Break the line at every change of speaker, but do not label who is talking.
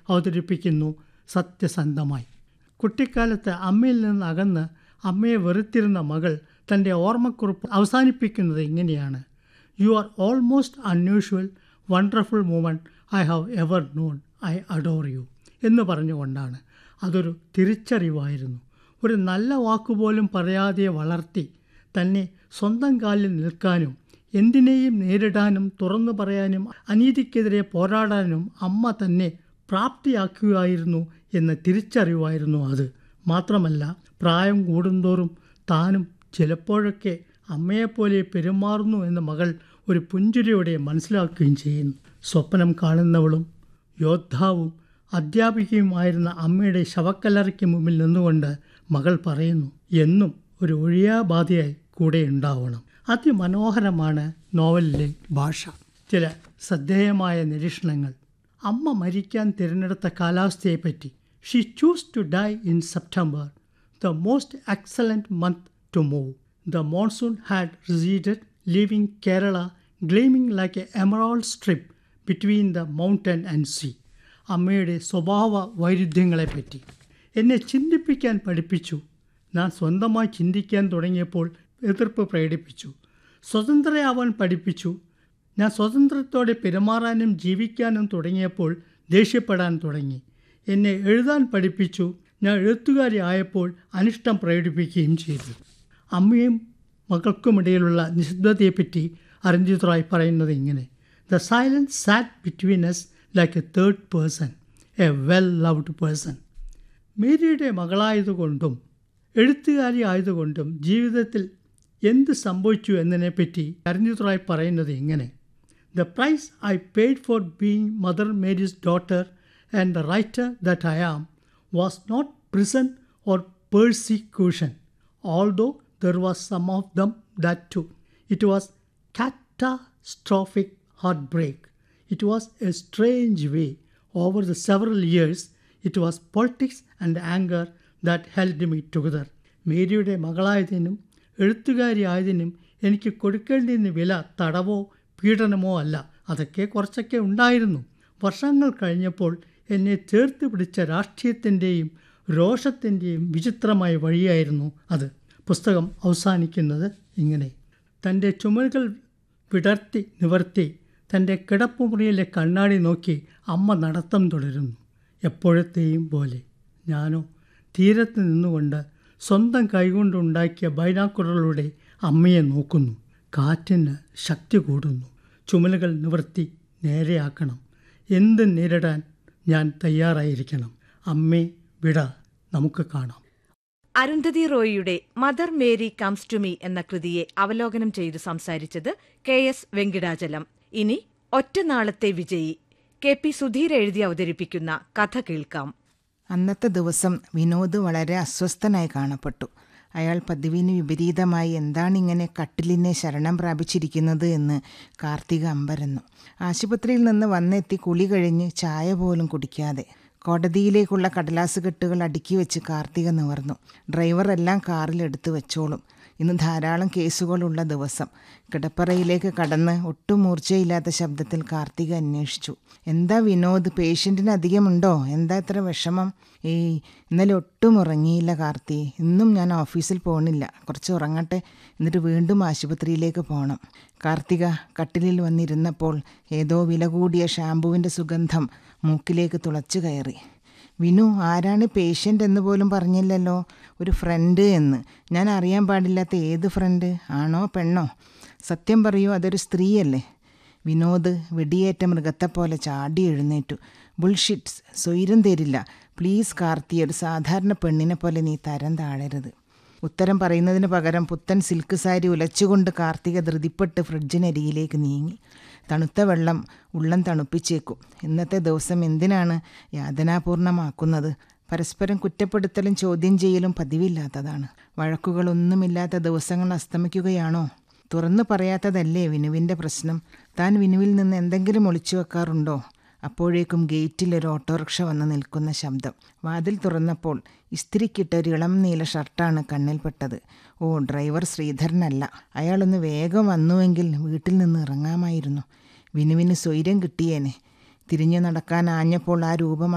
അവതരിപ്പിക്കുന്നു സത്യസന്ധമായി കുട്ടിക്കാലത്ത് അമ്മയിൽ നിന്ന് അകന്ന് അമ്മയെ വെറുത്തിരുന്ന മകൾ തൻ്റെ ഓർമ്മക്കുറിപ്പ് അവസാനിപ്പിക്കുന്നത് ഇങ്ങനെയാണ് you are almost unusual wonderful moment I have ever known I adore you എന്ന് പറഞ്ഞുകൊണ്ടാണ് അതൊരു തിരിച്ചറിവായിരുന്നു ഒരു നല്ല വാക്കുപോലും പറയാതെ വളർത്തി തന്നെ സ്വന്തം കാലിൽ നിൽക്കാനും എന്തിനേയും നേരിടാനും തുറന്നു പറയാനും അനീതിക്കെതിരെ പോരാടാനും അമ്മ തന്നെ പ്രാപ്തിയാക്കുകയായിരുന്നു എന്ന തിരിച്ചറിവായിരുന്നു അത് മാത്രമല്ല പ്രായം കൂടുന്തോറും താനും ചിലപ്പോഴൊക്കെ അമ്മയെപ്പോലെ പെരുമാറുന്നു എന്ന മകൾ ഒരു പുഞ്ചിരിയോടെ മനസ്സിലാക്കുകയും ചെയ്യുന്നു സ്വപ്നം കാണുന്നവളും യോദ്ധാവും അധ്യാപികയുമായിരുന്ന അമ്മയുടെ ശവക്കല്ലറയ്ക്ക് മുമ്പിൽ നിന്നുകൊണ്ട് മകൾ പറയുന്നു എന്നും ഒരു ഒഴിയാബാധയായി കൂടെ ഉണ്ടാവണം അതിമനോഹരമാണ് നോവലിലെ ഭാഷ ചില ശ്രദ്ധേയമായ നിരീക്ഷണങ്ങൾ അമ്മ മരിക്കാൻ തിരഞ്ഞെടുത്ത കാലാവസ്ഥയെപ്പറ്റി she chose to die in September the most excellent month to move the monsoon had receded leaving Kerala gleaming like a emerald strip between the mountain and sea അമ്മയുടെ സ്വഭാവ വൈരുദ്ധ്യങ്ങളെപ്പറ്റി എന്നെ ചിന്തിപ്പിക്കാൻ പഠിപ്പിച്ചു ഞാൻ സ്വന്തമായി ചിന്തിക്കാൻ തുടങ്ങിയപ്പോൾ എതിർപ്പ് പ്രകടിപ്പിച്ചു സ്വതന്ത്രയാവാൻ പഠിപ്പിച്ചു ഞാൻ സ്വതന്ത്രത്തോടെ പെരുമാറാനും ജീവിക്കാനും തുടങ്ങിയപ്പോൾ ദേഷ്യപ്പെടാൻ തുടങ്ങി എന്നെ എഴുതാൻ പഠിപ്പിച്ചു ഞാൻ എഴുത്തുകാരി ആയപ്പോൾ അനിഷ്ടം പ്രകടിപ്പിക്കുകയും ചെയ്തു അമ്മയും മകൾക്കുമിടയിലുള്ള നിശബ്ദതയെപ്പറ്റി അരഞ്ജിത് റായ് പറയുന്നത് ഇങ്ങനെ the silence sat between us like a third person a well loved person മേരിയുടെ മകളായതുകൊണ്ടും എഴുത്തുകാരി ആയതുകൊണ്ടും ജീവിതത്തിൽ എന്ത് സംഭവിച്ചു എന്നതിനെപ്പറ്റി അരഞ്ജിത് റായ് പറയുന്നത് ഇങ്ങനെ the price I paid for being Mother Mary's daughter and the writer that I am was not prison or persecution although there was some of them that too. It was catastrophic heartbreak. It was a strange way. Over the several years, it was politics and anger that held me together. മേരിയുടെ മകളായതിനും എഴുത്തുകാരിയായതിനും എനിക്ക് കൊടുക്കേണ്ടിയിരുന്ന വില തടവോ പീഡനമോ അല്ല അതൊക്കെ കുറച്ചൊക്കെ ഉണ്ടായിരുന്നു വർഷങ്ങൾ കഴിഞ്ഞപ്പോൾ എന്നെ ചേർത്ത് പിടിച്ച രാഷ്ട്രീയത്തിൻ്റെയും രോഷത്തിൻ്റെയും വിചിത്രമായ വഴിയായിരുന്നു അത് പുസ്തകം അവസാനിക്കുന്നത് ഇങ്ങനെ തൻ്റെ ചുമലുകൾ വിടർത്തി നിവർത്തി തൻ്റെ കിടപ്പുമുറിയിലെ കണ്ണാടി നോക്കി അമ്മ നടത്തം തുടരുന്നു എപ്പോഴത്തെയും പോലെ ഞാനോ തീരത്ത് നിന്നുകൊണ്ട് സ്വന്തം കൈകൊണ്ടുണ്ടാക്കിയ ബൈനാക്കുറകളുടെ അമ്മയെ നോക്കുന്നു കാറ്റിന് ശക്തി കൂടുന്നു ചുമലുകൾ നിവർത്തി നേരെയാക്കണം എന്ത് നേരിടാൻ ഞാൻ തയ്യാറായിരിക്കണം അമ്മേ വിട നമുക്ക് കാണാം
അരുന്ധതി റോയിയുടെ Mother Mary Comes to Me എന്ന കൃതിയെ അവലോകനം ചെയ്തു സംസാരിച്ചത് കെ എസ് വെങ്കിടാചലം ഇനി ഒറ്റനാളത്തെ വിജയി കെ പി സുധീർ എഴുതി അവതരിപ്പിക്കുന്ന കഥ കേൾക്കാം
അന്നത്തെ ദിവസം വിനോദ് വളരെ അസ്വസ്ഥനായി കാണപ്പെട്ടു അയാൾ പതിവിന് വിപരീതമായി എന്താണിങ്ങനെ കട്ടിലിനെ ശരണം പ്രാപിച്ചിരിക്കുന്നത് എന്ന് കാർത്തിക അമ്പരന്നു ആശുപത്രിയിൽ നിന്ന് വന്നെത്തി കുളി കഴിഞ്ഞ് ചായ പോലും കുടിക്കാതെ കോടതിയിലേക്കുള്ള കടലാസ് കെട്ടുകൾ അടുക്കി വെച്ച് കാർത്തിക നിവർന്നു ഡ്രൈവർ എല്ലാം കാറിൽ എടുത്തു വെച്ചോളും ഇന്ന് ധാരാളം കേസുകളുള്ള ദിവസം കിടപ്പറയിലേക്ക് കടന്ന് ഒട്ടും മൂർച്ചയില്ലാത്ത ശബ്ദത്തിൽ കാർത്തിക അന്വേഷിച്ചു എന്താ വിനോദ് പേഷ്യൻറ്റിന് അധികമുണ്ടോ എന്താ ഇത്ര വിഷമം ഏയ് ഇന്നലെ ഒട്ടും ഉറങ്ങിയില്ല കാർത്തി ഇന്നും ഞാൻ ഓഫീസിൽ പോകണില്ല കുറച്ച് ഉറങ്ങട്ടെ എന്നിട്ട് വീണ്ടും ആശുപത്രിയിലേക്ക് പോകണം കാർത്തിക കട്ടിലിൽ വന്നിരുന്നപ്പോൾ ഏതോ വില കൂടിയ ഷാമ്പുവിൻ്റെ സുഗന്ധം മൂക്കിലേക്ക് തുളച്ചു കയറി വിനു ആരാണ് പേഷ്യൻ്റ് എന്ന് പോലും പറഞ്ഞില്ലല്ലോ ഒരു ഫ്രണ്ട് എന്ന് ഞാൻ അറിയാൻ പാടില്ലാത്ത ഏത് ഫ്രണ്ട് ആണോ പെണ്ണോ സത്യം പറയൂ അതൊരു സ്ത്രീയല്ലേ വിനോദ് വെടിയേറ്റ മൃഗത്തെപ്പോലെ ചാടി എഴുന്നേറ്റു ബുൾഷിറ്റ്സ് സ്വൈരം തരില്ല പ്ലീസ് കാർത്തി ഒരു സാധാരണ പെണ്ണിനെ പോലെ നീ തരം താഴരുത് ഉത്തരം പറയുന്നതിന് പകരം പുത്തൻ സിൽക്ക് സാരി ഉലച്ചുകൊണ്ട് കാർത്തിക ധൃതിപ്പെട്ട് ഫ്രിഡ്ജിനരികിലേക്ക് നീങ്ങി തണുത്ത വെള്ളം ഉള്ളം തണുപ്പിച്ചേക്കും ഇന്നത്തെ ദിവസം എന്തിനാണ് യാതനാപൂർണമാക്കുന്നത് പരസ്പരം കുറ്റപ്പെടുത്തലും ചോദ്യം ചെയ്യലും പതിവില്ലാത്തതാണ് വഴക്കുകളൊന്നുമില്ലാത്ത ദിവസങ്ങൾ അസ്തമിക്കുകയാണോ തുറന്നു പറയാത്തതല്ലേ വിനുവിൻ്റെ പ്രശ്നം താൻ വിനുവിൽ നിന്ന് എന്തെങ്കിലും ഒളിച്ചു വെക്കാറുണ്ടോ അപ്പോഴേക്കും ഗേറ്റിൽ ഒരു ഓട്ടോറിക്ഷ വന്ന് നിൽക്കുന്ന ശബ്ദം വാതിൽ തുറന്നപ്പോൾ ഇസ്തിരിക്കിട്ട ഒരു ഇളം നീല ഷർട്ടാണ് കണ്ണിൽപ്പെട്ടത് ഓ ഡ്രൈവർ ശ്രീധരനല്ല അയാളൊന്ന് വേഗം വന്നുവെങ്കിൽ വീട്ടിൽ നിന്ന് ഇറങ്ങാമായിരുന്നു വിനുവിന് സ്വൈര്യം കിട്ടിയേനെ തിരിഞ്ഞു നടക്കാൻ ആഞ്ഞപ്പോൾ ആ രൂപം